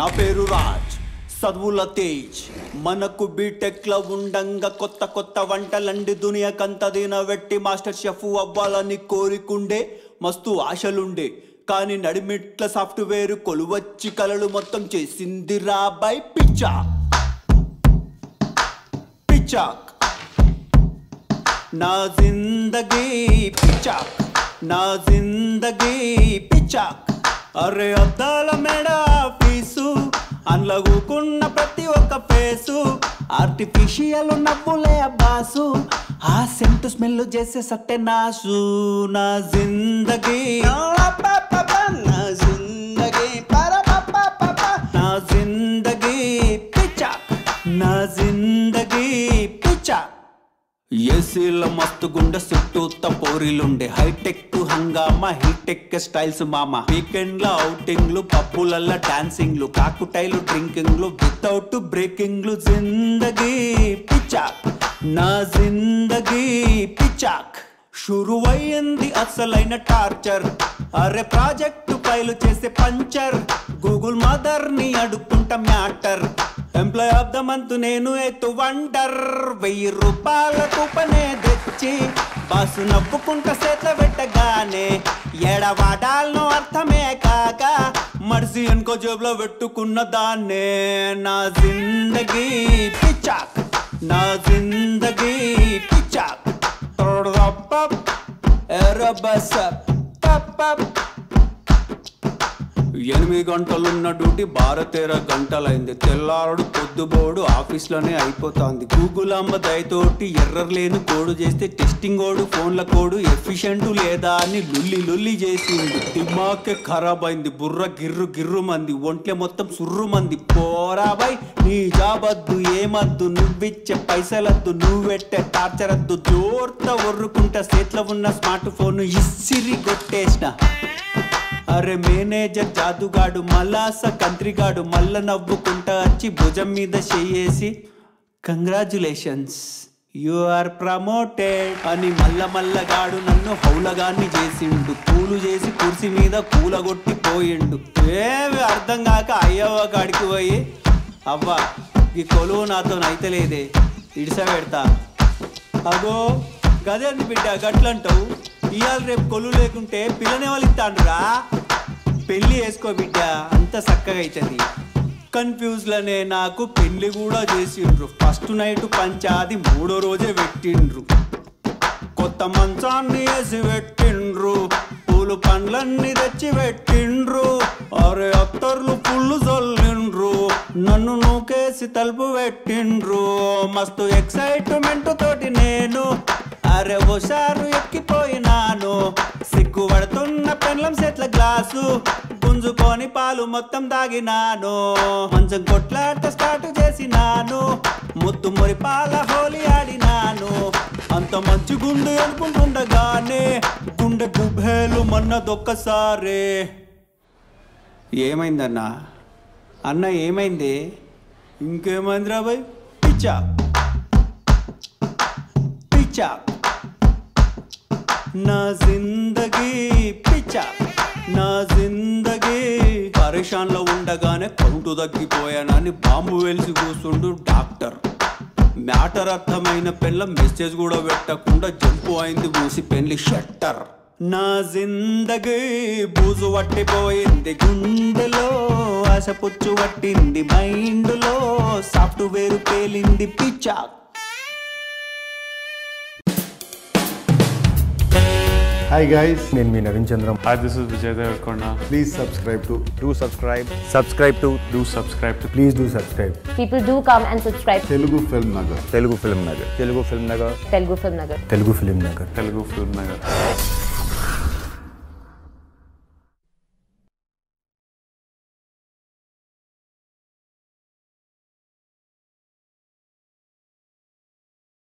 నా పేరు రాజ్ చదువుల తేజ్ మనకు బీటెక్ లో ఉండంగా కొత్త కొత్త వంటలండి దునియాకంత వెట్టి మాస్టర్ షెఫ్ అవ్వాలని కోరికుండే మస్తు ఆశలుండే కానీ నడిమిట్ల సాఫ్ట్వేర్ కొలువచ్చి కలలు మొత్తం చేసింది రాబై పిచ్చా పిచ్చాక్ నా జిందగీ పిచ్చాక్ నా జిందగీ పిచ్చాక్ అరే అద్దాల మెడ ఫీసు అన్లగుకున్న ప్రతి ఒక్క ఫేసు ఆర్టిఫిషియల్ నవ్వులే బాసు ఆ సెంటు స్మెల్ చేసే సట్టె నాసు నా జిందగీ నా జిందగీ నా జిందగీ పిచ్చాక్ నా జిందగీ పిచ్చాక్ ఏసీల మస్తు గుండె చుట్టూత పోరీలుండే హైటెక్ హంగామా హీటెక్ స్టైల్స్ మామ వీకెండ్ల ఔటింగ్లు పప్పులల్ల డాన్సింగ్లు కాకుటైలు డ్రింకింగ్లు వితౌట్ బ్రేకింగ్లు జిందగీ పిచ్చాక్ నా జిందగీ పిచ్చాక్ షురువయ్యింది అసలైన టార్చర్ అరే ప్రాజెక్టు ఫైలు చేసే పంచర్ గూగుల్ మదర్ ని అడుక్కుంటా matter employee of the month నేను ఎత్తు వండర్ వెయ్యి రూపాయల కూపనే తెచ్చి బాసు నవ్వుకుంటా చేత పెట్టగానే ఎడవాడాలను అర్థమే కాక మడిసి ఎనుకో జేబులో పెట్టుకున్న దాన్నే నా జిందగీ పిచ్చాక్ నా జిందగీ పిచ్చాక్ Tordapap, ఎర్రబసప్, పప్పప్. ఎనిమిది గంటలున్న డ్యూటీ భారతేర గంటలైంది తెల్లారుడు పొద్దుబోడు ఆఫీస్లోనే అయిపోతుంది గూగుల్ అమ్మ దయతోటి ఎర్రర్ లేని కోడు చేస్తే టెస్టింగ్ కోడు ఫోన్ల కోడు ఎఫిషియెంట్ లేదా అని లుల్లి లుల్లి చేసింది దిమాకే ఖరాబ్ అయింది బుర్ర గిర్రు గిర్రు మంది ఒంట్లే మొత్తం సుర్రు మంది పోరాబాయ్ నీ జాబద్దు ఏమద్దు నువ్విచ్చే పైసలద్దు నువ్వెట్టే టార్చరద్దు జోర్త ఒర్రుకుంటా చేతిలో ఉన్న స్మార్ట్ ఫోన్ ఇసిరి కొట్టేసిన అరే మేనేజర్ జాదుగాడు మలాస కంత్రిగాడు మల్ల నవ్వుకుంటా వచ్చి భుజం మీద చెయ్యేసి కంగ్రాచులేషన్స్ యు ఆర్ ప్రమోటెడ్ అని మల్ల మల్లగాడు నన్ను హౌలగాన్ని చేసిండు కూలు చేసి కుర్చీ మీద కూలగొట్టి పోయిండు ఏమి అర్థం కాక అయ్యవ్వ కాడికి పోయి అవ్వ ఈ కొలువు నాతో నైతలేదే ఇడిస పెడతా అగో గదేంది బిడ్డ గట్లంటావు ఇవాళ రేపు కొల్లు లేకుంటే పిల్లని వాళ్ళు ఇస్తాండ్రా పెళ్లి వేసుకో బిడ్డ అంత చక్కగా అవుతుంది కన్ఫ్యూజ్లనే నాకు పెళ్లి కూడా చేసిండ్రు ఫస్ట్ నైట్ పంచాది మూడో రోజే పెట్టిండ్రు కొత్త మంచాన్ని వేసి పెట్టిండ్రు పూలు పండ్లన్నీ తెచ్చి పెట్టిండ్రు అరే అత్తర్లు పుల్లు చల్లిండ్రు నన్ను నూకేసి తలుపు పెట్టిండ్రు మస్తు ఎక్సైట్మెంట్ తోటి నేను అరే హుషారు ఎక్కిపోయినాను సిగ్గుపడుతున్న పెండ్లం సెట్ల గ్లాసు గుంజుకొని పాలు మొత్తం తాగినాను మంచం కొట్లాట స్టార్ట్ చేసినాను ముద్దు మురి పాల హోలీ ఆడినాను అంత మంచి గుండె అనుకుంటుండగానే గుండె గుబేలు మన్నదొక్కసారే ఏమైందన్నా అన్న ఏమైంది ఇంకేమైంది రాబాయ్ పిచ్చా పిచ్చా నా జిందగీ పిచ్చా నా జిందగీ పరేషాన్లో ఉండగానే కౌంటు తగ్గిపోయానని బాంబు వెలిసి కూర్చుండు డాక్టర్ మ్యాటర్ అర్థమైన పెళ్ళ మెసేజ్ కూడా పెట్టకుండా జంపు అయింది మూసి పెళ్లి షట్టర్ నా జిందగీ బూజు పట్టిపోయింది గుండెలో ఆశ పుచ్చు పట్టింది మైండ్లో సాఫ్ట్వేర్ పేలింది పిచ్చా హాయ్ గైస్ నేను మీ Naveen Chandram Hi, this is Vijay Devarkonda. Please subscribe to do subscribe subscribe to Do subscribe to please do subscribe People do come and subscribe to Telugu film Nagar Telugu Film Nagar Telugu Film Nagar Telugu Film Nagar. Telugu film Nagar Telugu Film Nagar.